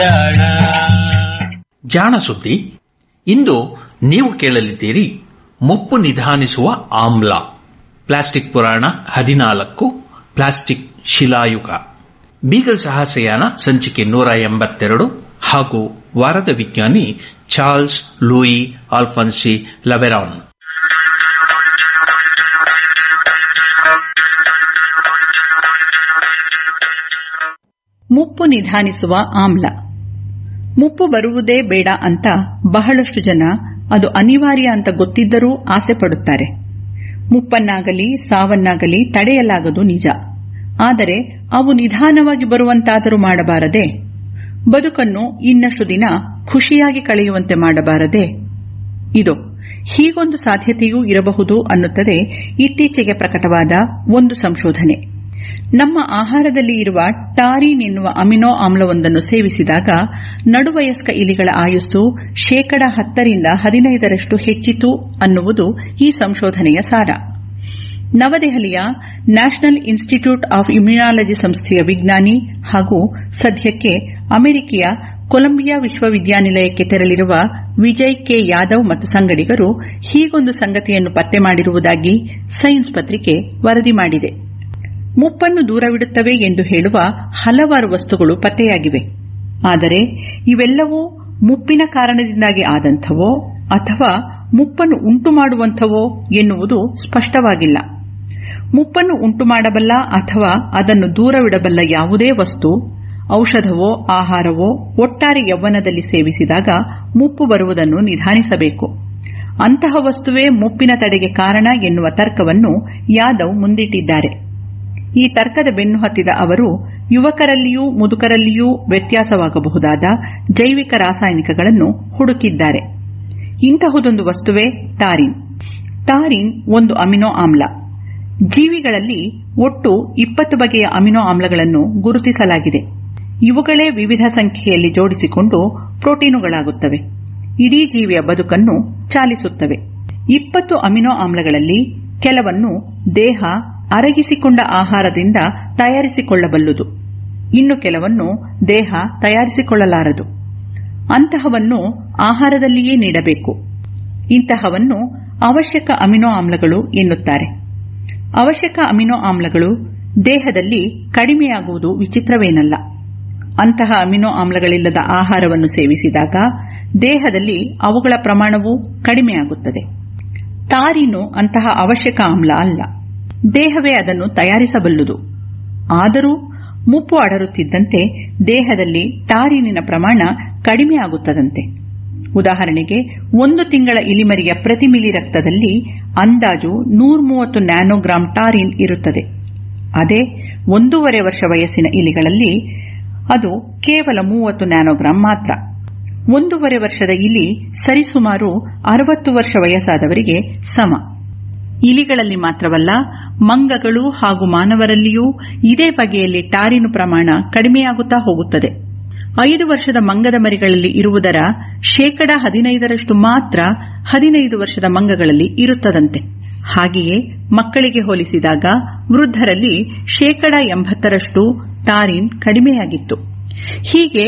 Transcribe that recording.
ಜಾಣ ಸುದ್ದಿ ಇಂದು ನೀವು ಕೇಳಲಿದ್ದೀರಿ ಮುಪ್ಪು ನಿಧಾನಿಸುವ ಆಮ್ಲ ಪ್ಲಾಸ್ಟಿಕ್ ಪುರಾಣ ಹದಿನಾಲ್ಕು ಪ್ಲಾಸ್ಟಿಕ್ ಶಿಲಾಯುಗ ಬೀಗಲ್ ಸಾಹಸಯಾನ ಸಂಚಿಕೆ ನೂರ ಎಂಬತ್ತೆರಡು ಹಾಗೂ ವಾರದ ವಿಜ್ಞಾನಿ ಚಾರ್ಲ್ಸ್ ಲೂಯಿ ಆಲ್ಫನ್ಸಿ ಲವೆರಾನ್ ಮುಪ್ಪು ನಿಧಾನಿಸುವ ಆಮ್ಲ ಮುಪ್ಪು ಬರುವುದೇ ಬೇಡ ಅಂತ ಬಹಳಷ್ಟು ಜನ ಅದು ಅನಿವಾರ್ಯ ಅಂತ ಗೊತ್ತಿದ್ದರೂ ಆಸೆ ಪಡುತ್ತಾರೆ ಮುಪ್ಪನ್ನಾಗಲಿ ಸಾವನ್ನಾಗಲಿ ತಡೆಯಲಾಗದು ನಿಜ ಆದರೆ ಅವು ನಿಧಾನವಾಗಿ ಬರುವಂತಾದರೂ ಮಾಡಬಾರದೆ ಬದುಕನ್ನು ಇನ್ನಷ್ಟು ದಿನ ಖುಷಿಯಾಗಿ ಕಳೆಯುವಂತೆ ಮಾಡಬಾರದೆ ಇದು ಹೀಗೊಂದು ಸಾಧ್ಯತೆಯೂ ಇರಬಹುದು ಅನ್ನುತ್ತದೆ ಇತ್ತೀಚೆಗೆ ಪ್ರಕಟವಾದ ಒಂದು ಸಂಶೋಧನೆ ನಮ್ಮ ಆಹಾರದಲ್ಲಿ ಇರುವ ಟಾರಿನ್ ಎನ್ನುವ ಅಮಿನೋ ಆಮ್ಲವೊಂದನ್ನು ಸೇವಿಸಿದಾಗ ನಡುವಯಸ್ಕ ಇಲಿಗಳ ಆಯುಸ್ಸು ಶೇಕಡ ಹತ್ತರಿಂದ ಹದಿನೈದರಷ್ಟು ಹೆಚ್ಚಿತು ಅನ್ನುವುದು ಈ ಸಂಶೋಧನೆಯ ಸಾರ ನವದೆಹಲಿಯ ನ್ಯಾಷನಲ್ ಇನ್ಸ್ಟಿಟ್ಯೂಟ್ ಆಫ್ ಇಮ್ಯುನಾಲಜಿ ಸಂಸ್ಥೆಯ ವಿಜ್ಞಾನಿ ಹಾಗೂ ಸದ್ಯಕ್ಕೆ ಅಮೆರಿಕೆಯ ಕೊಲಂಬಿಯಾ ವಿಶ್ವವಿದ್ಯಾನಿಲಯಕ್ಕೆ ತೆರಳಿರುವ ವಿಜಯ್ ಕೆ ಯಾದವ್ ಮತ್ತು ಸಂಗಡಿಗರು ಹೀಗೊಂದು ಸಂಗತಿಯನ್ನು ಪತ್ತೆ ಮಾಡಿರುವುದಾಗಿ ಸೈನ್ಸ್ ಪತ್ರಿಕೆ ವರದಿ ಮಾಡಿದೆ ಮುಪ್ಪನ್ನು ದೂರವಿಡುತ್ತವೆ ಎಂದು ಹೇಳುವ ಹಲವಾರು ವಸ್ತುಗಳು ಪತ್ತೆಯಾಗಿವೆ ಆದರೆ ಇವೆಲ್ಲವೂ ಮುಪ್ಪಿನ ಕಾರಣದಿಂದಾಗಿ ಆದಂಥವೋ ಅಥವಾ ಮುಪ್ಪನ್ನು ಉಂಟು ಮಾಡುವಂಥವೋ ಎನ್ನುವುದು ಸ್ಪಷ್ಟವಾಗಿಲ್ಲ ಮುಪ್ಪನ್ನು ಉಂಟು ಮಾಡಬಲ್ಲ ಅಥವಾ ಅದನ್ನು ದೂರವಿಡಬಲ್ಲ ಯಾವುದೇ ವಸ್ತು ಔಷಧವೋ ಆಹಾರವೋ ಒಟ್ಟಾರೆ ಯೌವನದಲ್ಲಿ ಸೇವಿಸಿದಾಗ ಮುಪ್ಪು ಬರುವುದನ್ನು ನಿಧಾನಿಸಬೇಕು ಅಂತಹ ವಸ್ತುವೇ ಮುಪ್ಪಿನ ತಡೆಗೆ ಕಾರಣ ಎನ್ನುವ ತರ್ಕವನ್ನು ಯಾದವ್ ಮುಂದಿಟ್ಟಿದ್ದಾರೆ ಈ ತರ್ಕದ ಬೆನ್ನು ಹತ್ತಿದ ಅವರು ಯುವಕರಲ್ಲಿಯೂ ಮುದುಕರಲ್ಲಿಯೂ ವ್ಯತ್ಯಾಸವಾಗಬಹುದಾದ ಜೈವಿಕ ರಾಸಾಯನಿಕಗಳನ್ನು ಹುಡುಕಿದ್ದಾರೆ ಇಂತಹುದೊಂದು ವಸ್ತುವೇ ಟಾರಿನ್ ಟಾರಿನ್ ಒಂದು ಅಮಿನೋ ಆಮ್ಲ ಜೀವಿಗಳಲ್ಲಿ ಒಟ್ಟು ಇಪ್ಪತ್ತು ಬಗೆಯ ಅಮಿನೋ ಆಮ್ಲಗಳನ್ನು ಗುರುತಿಸಲಾಗಿದೆ ಇವುಗಳೇ ವಿವಿಧ ಸಂಖ್ಯೆಯಲ್ಲಿ ಜೋಡಿಸಿಕೊಂಡು ಪ್ರೋಟೀನುಗಳಾಗುತ್ತವೆ ಇಡೀ ಜೀವಿಯ ಬದುಕನ್ನು ಚಾಲಿಸುತ್ತವೆ ಇಪ್ಪತ್ತು ಅಮಿನೋ ಆಮ್ಲಗಳಲ್ಲಿ ಕೆಲವನ್ನು ದೇಹ ಅರಗಿಸಿಕೊಂಡ ಆಹಾರದಿಂದ ತಯಾರಿಸಿಕೊಳ್ಳಬಲ್ಲುದು ಇನ್ನು ಕೆಲವನ್ನು ದೇಹ ತಯಾರಿಸಿಕೊಳ್ಳಲಾರದು ಅಂತಹವನ್ನು ಆಹಾರದಲ್ಲಿಯೇ ನೀಡಬೇಕು ಇಂತಹವನ್ನು ಅವಶ್ಯಕ ಅಮಿನೋ ಆಮ್ಲಗಳು ಎನ್ನುತ್ತಾರೆ ಅವಶ್ಯಕ ಅಮಿನೋ ಆಮ್ಲಗಳು ದೇಹದಲ್ಲಿ ಕಡಿಮೆಯಾಗುವುದು ವಿಚಿತ್ರವೇನಲ್ಲ ಅಂತಹ ಅಮಿನೋ ಆಮ್ಲಗಳಿಲ್ಲದ ಆಹಾರವನ್ನು ಸೇವಿಸಿದಾಗ ದೇಹದಲ್ಲಿ ಅವುಗಳ ಪ್ರಮಾಣವೂ ಕಡಿಮೆಯಾಗುತ್ತದೆ ತಾರೀನು ಅಂತಹ ಅವಶ್ಯಕ ಆಮ್ಲ ಅಲ್ಲ ದೇಹವೇ ಅದನ್ನು ತಯಾರಿಸಬಲ್ಲುದು ಆದರೂ ಮುಪ್ಪು ಅಡರುತ್ತಿದ್ದಂತೆ ದೇಹದಲ್ಲಿ ಟಾರಿನಿನ ಪ್ರಮಾಣ ಕಡಿಮೆಯಾಗುತ್ತದಂತೆ ಉದಾಹರಣೆಗೆ ಒಂದು ತಿಂಗಳ ಇಲಿಮರಿಯ ಪ್ರತಿ ಮಿಲಿ ರಕ್ತದಲ್ಲಿ ಅಂದಾಜು ನೂರ್ಮೂವತ್ತು ನ್ಯಾನೋಗ್ರಾಂ ಟಾರಿನ್ ಇರುತ್ತದೆ ಅದೇ ಒಂದೂವರೆ ವರ್ಷ ವಯಸ್ಸಿನ ಇಲಿಗಳಲ್ಲಿ ಅದು ಕೇವಲ ಮೂವತ್ತು ನ್ಯಾನೋಗ್ರಾಂ ಮಾತ್ರ ಒಂದೂವರೆ ವರ್ಷದ ಇಲಿ ಸರಿಸುಮಾರು ಅರವತ್ತು ವರ್ಷ ವಯಸ್ಸಾದವರಿಗೆ ಸಮ ಇಲಿಗಳಲ್ಲಿ ಮಾತ್ರವಲ್ಲ ಮಂಗಗಳು ಹಾಗೂ ಮಾನವರಲ್ಲಿಯೂ ಇದೇ ಬಗೆಯಲ್ಲಿ ಟಾರಿನು ಪ್ರಮಾಣ ಕಡಿಮೆಯಾಗುತ್ತಾ ಹೋಗುತ್ತದೆ ಐದು ವರ್ಷದ ಮಂಗದ ಮರಿಗಳಲ್ಲಿ ಇರುವುದರ ಶೇಕಡ ಹದಿನೈದರಷ್ಟು ಮಾತ್ರ ಹದಿನೈದು ವರ್ಷದ ಮಂಗಗಳಲ್ಲಿ ಇರುತ್ತದಂತೆ ಹಾಗೆಯೇ ಮಕ್ಕಳಿಗೆ ಹೋಲಿಸಿದಾಗ ವೃದ್ಧರಲ್ಲಿ ಶೇಕಡ ಎಂಬತ್ತರಷ್ಟು ಟಾರಿನ್ ಕಡಿಮೆಯಾಗಿತ್ತು ಹೀಗೆ